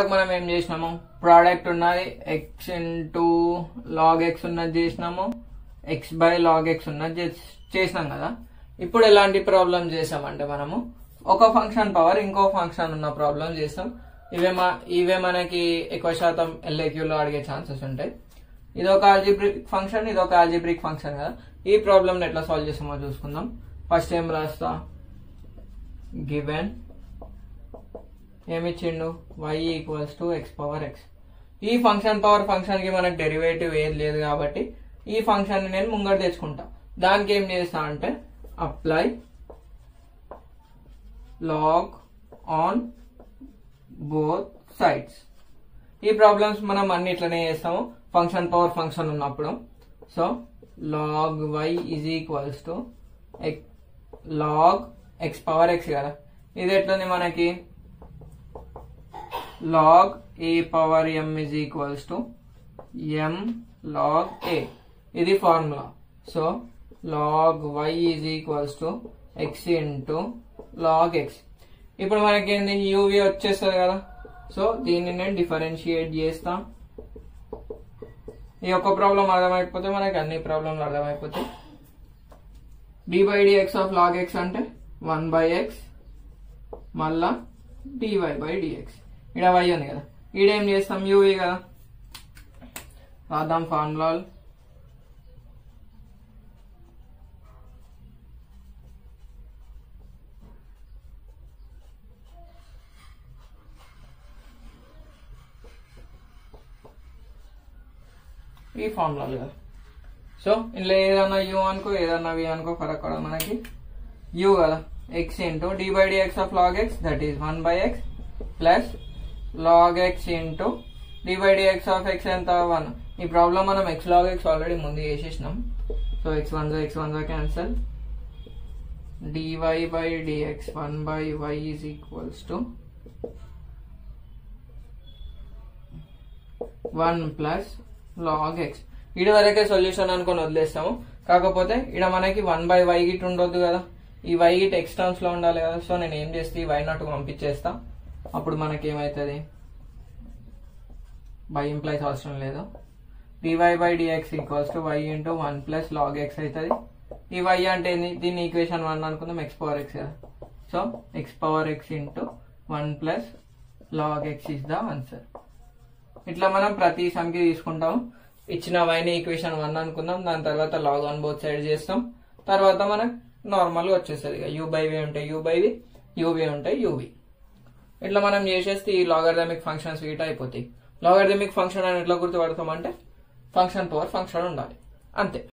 మనం ఏం చేసినాము ప్రోడక్ట్ ఉన్నది ఎక్స్ ఇంటూ లాగ్ ఎక్స్ ఉన్నది చేసినాము ఎక్స్ బై లాగ్ ఎక్స్ ఉన్నది చేస్- చేసినాం కదా ఇప్పుడు ఎలాంటి ప్రాబ్లం చేసామంటే మనము ఒక ఫంక్షన్ పవర్ ఇంకో ఫంక్షన్ ఉన్న ప్రాబ్లం చేస్తాం ఇవే మా ఇవే మనకి ఎక్కువ శాతం ఎల్ఏక్యూలో అడిగే ఛాన్సెస్ ఉంటాయి ఇది ఒక ఆల్జిబ్రిక్ ఫంక్షన్ ఇది ఒక ఆల్జిబ్రిక్ ఫంక్షన్ కదా ఈ ప్రాబ్లమ్ ఎట్లా సాల్వ్ చేస్తామో చూసుకుందాం ఫస్ట్ ఏం రాస్తా గివెన్ ఏమిచ్చిండు y equals to x power x ఈ ఫంక్షన్ పవర్ ఫంక్షన్ కి మనకు డెరివేటివ్ ఏది లేదు కాబట్టి ఈ ఫంక్షన్ నేను ముంగట తెచ్చుకుంటా దానికి ఏం చేస్తా అంటే apply log on both sides ఈ ప్రాబ్లమ్స్ మనం అన్ని ఇట్లనే చేస్తాము ఫంక్షన్ పవర్ ఫంక్షన్ ఉన్నప్పుడు so log y is equals to log x power x కదా ఇది ఎట్లుంది మనకి log a power m is equals to m log a ఇది formula so log y is equals to x into log x ఇప్పుడు మనకేంది UV వచ్చేస్తుంది కదా so దీన్ని నేను డిఫరెన్షియేట్ చేస్తా ఈ ఒక్క ప్రాబ్లం అర్థమైపోతే మనకి అన్ని ప్రాబ్లంలు అర్థమైపోతాయి d by dx of log x అంటే వన్ బై ఎక్స్ మళ్ళా డివై బై డిఎక్స్ ఇక్కడ వై ఉంది కదా ఈడేం చేస్తాం యూవి కదా రాద్దాం ఫార్ములాలు ఈ ఫార్ములాలు కదా సో ఇందులో ఏదన్నా యూ అనుకో ఏదన్నా వి అనుకో ఫరక్ కూడా మనకి యూ కదా x into d by dx of log x that is one by x plus log x into d by dx of x ఎంత వన్ ఈ ప్రాబ్లం మనం ఎక్స్ లాగ్ ఎక్స్ ఆల్రెడీ ముందు చేసేసినాం so x one x one cancel dy by dx 1 by y is equals to 1 plus log x ఇటు వరకే solution అనుకొని వదిలేస్తాము కాకపోతే ఇక్కడ మనకి వన్ బై వై గిట్ ఉండొద్దు కదా ఈ వై గిట్ ఎక్స్ టర్మ్స్ లో ఉండాలి కదా సో నేను ఏం చేస్తే ఈ వై నాట్ పంపించేస్తా అప్పుడు మనకి ఏమవుతుంది బై ఇంప్లైస్ అవసరం లేదు dy by dx equals to y into one plus log x అవుతుంది ఈ వై అంటే ఏంది? దీన్ని ఈక్వేషన్ వన్ అనుకుందాం ఎక్స్ పవర్ ఎక్స్ కదా so x power x into one plus log x is the answer ఇట్లా మనం ప్రతి సంఖ్య తీసుకుంటాం ఇచ్చిన వైని ఈక్వేషన్ వన్ అనుకుందాం దాని తర్వాత లాగ్ ఆన్ బోత్ సైడ్ చేస్తాం తర్వాత మనకు నార్మల్ గా వచ్చేస్తుంది ఇక యూ బై వి ఉంటాయి యూ బై వి యూవి ఉంటాయి యూవి ఇట్లా మనం చేసేస్తే ఈ లాగర్థమిక్ ఫంక్షన్స్ వీట అయిపోతాయి లాగర్థమిక్ ఫంక్షన్ అని ఎట్లా గుర్తుపడతాం అంటే ఫంక్షన్ పవర్ ఫంక్షన్ ఉండాలి అంతే